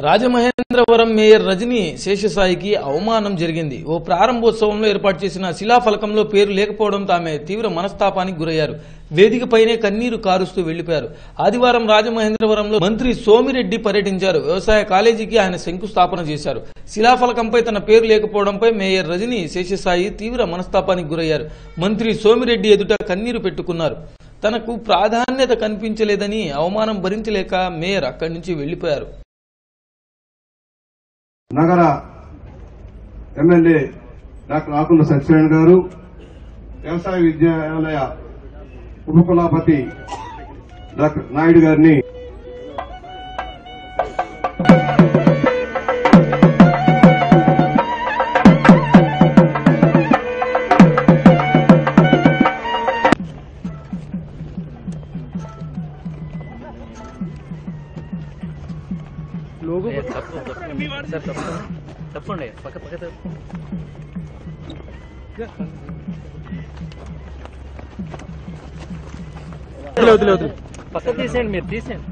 Rajamahendravaram mayor Rajani శేషసాయికి అవమానం జరిగింది ఓ ప్రారంభోత్సవంలో ఏర్పాటు చేసిన శిలాఫలకంలో పేరు లేకపోవడంతో ఆమె తీవ్ర మనస్తాపానికి గురయ్యారు వేదికపైనే కన్నీరు కారుస్తూ వెళ్లిపోయారు ఆదివారం రాజమహేంద్రవరంలో మంత్రి సోమిరెడ్డి పర్యటించారు వ్యవసాయ కాలేజీకి ఆయన శంకుస్థాపన చేశారు శిలాఫలకంపై తన పేరు లేకపోవడంపై మేయర్ రజని శేషసాయి తీవ్ర మనస్తాపానికి గురయ్యారు మంత్రి సోమిరెడ్డి ఎదుట కన్నీరు పెట్టుకున్నారు తనకు ప్రాధాన్యత కనిపించలేదని అవమానం భరించలేక మేయర్ అక్కడి నుంచి వెళ్లిపోయారు నగర ఎమ్మెల్యే డాక్టర్ ఆకుల సత్యనారాయణ గారు వ్యవసాయ విద్యాలయ ఉపకులాపతి డాక్టర్ నాయుడు గారిని ఏ, తప్పు తప్పు సార్ తప్పు తప్పండి పక్క పక్క తప్పు. పక్క తీసేయండి మీరు తీసేయండి